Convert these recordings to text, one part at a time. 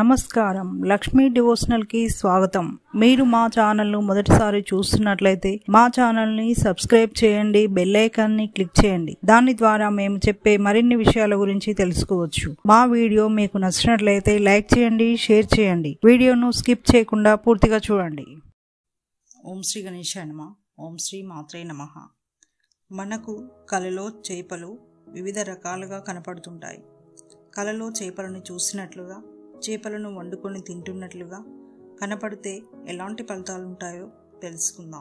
నమస్కారం లక్ష్మీ డివోషనల్ కి స్వాగతం మీరు మా ఛానల్ ను మొదటిసారి చూస్తున్నట్లయితే మా ఛానల్ ని సబ్స్క్రైబ్ చేయండి బెల్ ఐకాన్ ని క్లిక్ చేయండి దాని ద్వారా మేము చెప్పే మరిన్ని విషయాల గురించి తెలుసుకోవచ్చు మా వీడియో మీకు నచ్చినట్లయితే లైక్ చేయండి షేర్ చేయండి వీడియోను స్కిప్ చేయకుండా పూర్తిగా చూడండి ఓం శ్రీ గణేశాయ నమ ఓం శ్రీ మాత్రే నమ మనకు కలలో చేపలు వివిధ రకాలుగా కనపడుతుంటాయి కలలో చేపలను చూసినట్లుగా చేపలను వండుకొని తింటున్నట్లుగా కనపడితే ఎలాంటి ఫలితాలు ఉంటాయో తెలుసుకుందాం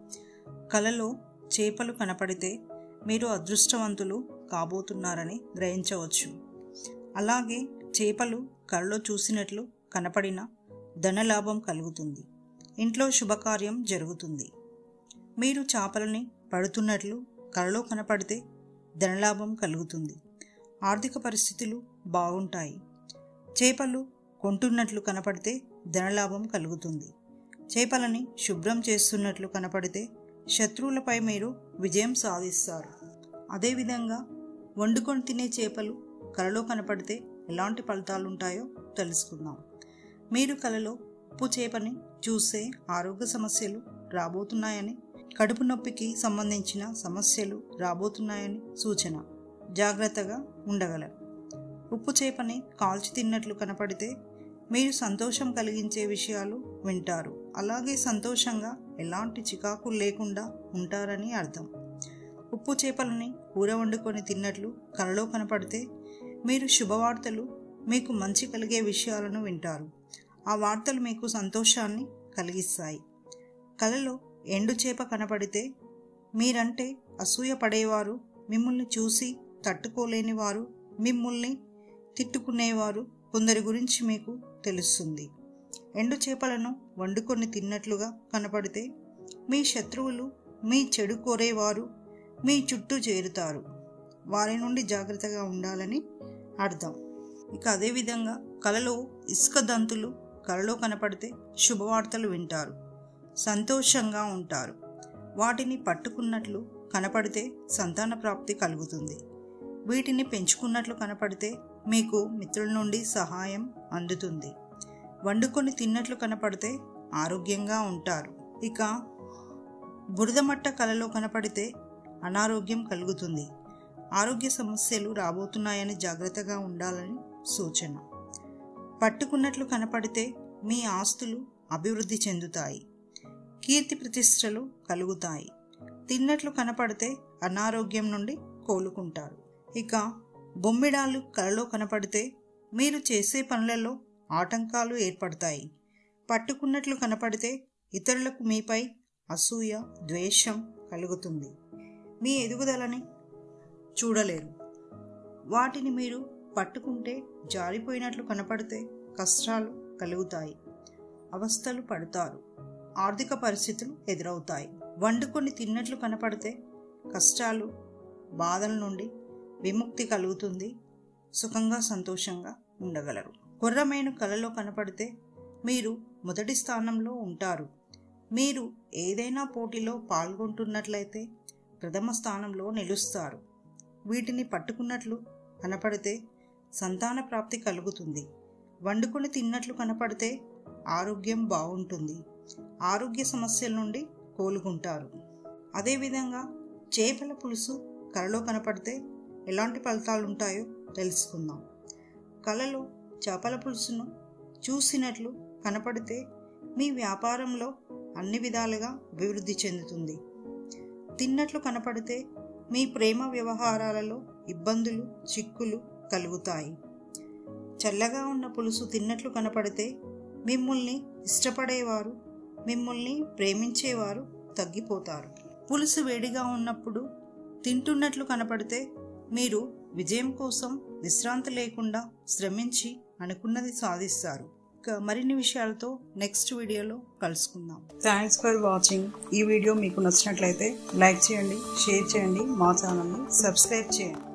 కలలో చేపలు కనపడితే మీరు అదృష్టవంతులు కాబోతున్నారని గ్రహించవచ్చు అలాగే చేపలు కలలో చూసినట్లు కనపడిన ధనలాభం కలుగుతుంది ఇంట్లో శుభకార్యం జరుగుతుంది మీరు చేపలని పడుతున్నట్లు కలలో కనపడితే ధనలాభం కలుగుతుంది ఆర్థిక పరిస్థితులు బాగుంటాయి చేపలు కొంటున్నట్లు కనపడితే ధనలాభం కలుగుతుంది చేపలని శుభ్రం చేస్తున్నట్లు కనపడితే శత్రువులపై మీరు విజయం సాధిస్తారు అదేవిధంగా వండుకొని తినే చేపలు కలలో కనపడితే ఎలాంటి ఫలితాలు ఉంటాయో తెలుసుకుందాం మీరు కలలో ఉప్పు చేపని చూస్తే ఆరోగ్య సమస్యలు రాబోతున్నాయని కడుపు నొప్పికి సంబంధించిన సమస్యలు రాబోతున్నాయని సూచన జాగ్రత్తగా ఉండగలరు ఉప్పు చేపని కాల్చి తిన్నట్లు కనపడితే మీరు సంతోషం కలిగించే విషయాలు వింటారు అలాగే సంతోషంగా ఎలాంటి చికాకు లేకుండా ఉంటారని అర్థం ఉప్పు చేపలని కూర వండుకొని తిన్నట్లు కలలో కనపడితే మీరు శుభవార్తలు మీకు మంచి కలిగే విషయాలను వింటారు ఆ వార్తలు మీకు సంతోషాన్ని కలిగిస్తాయి కలలో ఎండు చేప కనపడితే మీరంటే అసూయ పడేవారు మిమ్మల్ని చూసి తట్టుకోలేని వారు మిమ్మల్ని తిట్టుకునేవారు కొందరి గురించి మీకు తెలుస్తుంది ఎండు చేపలను వండుకొని తిన్నట్లుగా కనపడితే మీ శత్రువులు మీ చెడు కోరేవారు మీ చుట్టూ చేరుతారు వారి నుండి జాగ్రత్తగా ఉండాలని అర్థం ఇక అదేవిధంగా కలలో ఇసుక దంతులు కలలో కనపడితే శుభవార్తలు వింటారు సంతోషంగా ఉంటారు వాటిని పట్టుకున్నట్లు కనపడితే సంతాన ప్రాప్తి కలుగుతుంది వీటిని పెంచుకున్నట్లు కనపడితే మీకు మిత్రుల నుండి సహాయం అందుతుంది వండుకొని తిన్నట్లు కనపడితే ఆరోగ్యంగా ఉంటారు ఇక బురదమట్ట కలలో కనపడితే అనారోగ్యం కలుగుతుంది ఆరోగ్య సమస్యలు రాబోతున్నాయని జాగ్రత్తగా ఉండాలని సూచన పట్టుకున్నట్లు కనపడితే మీ ఆస్తులు అభివృద్ధి చెందుతాయి కీర్తి ప్రతిష్టలు కలుగుతాయి తిన్నట్లు కనపడితే అనారోగ్యం నుండి కోలుకుంటారు ఇక బొమ్మిడాలు కలలో కనపడితే మీరు చేసే పనులలో ఆటంకాలు ఏర్పడతాయి పట్టుకున్నట్లు కనపడితే ఇతరులకు మీపై అసూయ ద్వేషం కలుగుతుంది మీ ఎదుగుదలని చూడలేరు వాటిని మీరు పట్టుకుంటే జారిపోయినట్లు కనపడితే కష్టాలు కలుగుతాయి అవస్థలు పడతారు ఆర్థిక పరిస్థితులు ఎదురవుతాయి వండుకొని తిన్నట్లు కనపడితే కష్టాలు బాధల నుండి విముక్తి కలుగుతుంది సుఖంగా సంతోషంగా ఉండగలరు కొర్రమైన కలలో కనపడితే మీరు మొదటి స్థానంలో ఉంటారు మీరు ఏదైనా పోటీలో పాల్గొంటున్నట్లయితే ప్రథమ స్థానంలో నిలుస్తారు వీటిని పట్టుకున్నట్లు కనపడితే సంతాన ప్రాప్తి కలుగుతుంది వండుకొని తిన్నట్లు కనపడితే ఆరోగ్యం బాగుంటుంది ఆరోగ్య సమస్యల నుండి కోలుకుంటారు అదేవిధంగా చేపల పులుసు కలలో కనపడితే ఎలాంటి ఫలితాలు ఉంటాయో తెలుసుకుందాం కలలో చేపల పులుసును చూసినట్లు కనపడితే మీ వ్యాపారంలో అన్ని విధాలుగా అభివృద్ధి చెందుతుంది తిన్నట్లు కనపడితే మీ ప్రేమ వ్యవహారాలలో ఇబ్బందులు చిక్కులు కలుగుతాయి చల్లగా ఉన్న పులుసు తిన్నట్లు కనపడితే మిమ్మల్ని ఇష్టపడేవారు మిమ్మల్ని ప్రేమించేవారు తగ్గిపోతారు పులుసు వేడిగా ఉన్నప్పుడు తింటున్నట్లు కనపడితే మీరు విజయం కోసం విశ్రాంతి లేకుండా శ్రమించి అనుకున్నది సాధిస్తారు ఇక మరిన్ని విషయాలతో నెక్స్ట్ వీడియోలో కలుసుకుందాం థ్యాంక్స్ ఫర్ వాచింగ్ ఈ వీడియో మీకు నచ్చినట్లయితే లైక్ చేయండి షేర్ చేయండి మా ఛానల్ని సబ్స్క్రైబ్ చేయండి